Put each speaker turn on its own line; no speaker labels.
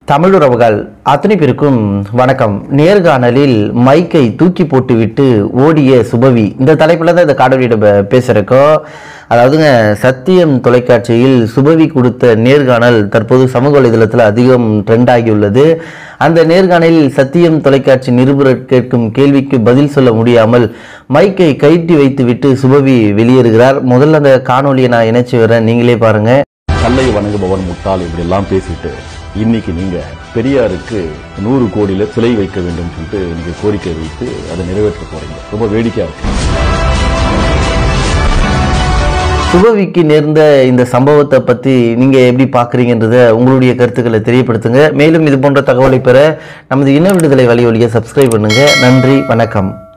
தமிழுறவுகள் அத்தனை பேருக்கும் வணக்கம் நேர்காணலில் மைக்கை தூக்கி போட்டுவிட்டு ஓடிய சுபவி இந்த தலைப்பில் தான் இந்த காணொலியிட பே- பேசுறக்கோம் அதாவதுங்க சத்தியம் தொலைக்காட்சியில் சுபவி கொடுத்த நேர்காணல் தற்போது சமூக வலைதளத்தில் அதிகம் ட்ரெண்ட் ஆகியுள்ளது அந்த நேர்காணலில் சத்தியம் தொலைக்காட்சி நிருபர் கேட்கும் கேள்விக்கு பதில் சொல்ல முடியாமல் மைக்கை கைட்டி வைத்துவிட்டு சுபவி வெளியேறுகிறார் முதல்ல அந்த காணொலியை நான் இணைச்சு வரேன் நீங்களே பாருங்க
கல்லை வணங்குபவன் முட்டாள் இப்படி எல்லாம் பேசிட்டு இன்னைக்கு நீங்க பெரியாருக்கு நூறு கோடியில சிலை வைக்க வேண்டும் சொல்லிட்டு நீங்க கோரிக்கை வைத்து அதை நிறைவேற்ற போறீங்க ரொம்ப வேடிக்கையா இருக்கு
சுபவிக்கு நேர்ந்த இந்த சம்பவத்தை பற்றி நீங்கள் எப்படி பார்க்குறீங்கன்றத உங்களுடைய கருத்துக்களை தெரியப்படுத்துங்க மேலும் இது போன்ற தகவலை பெற நமது இன விடுதலை வழி ஒலியை சப்ஸ்கிரைப் பண்ணுங்க நன்றி வணக்கம்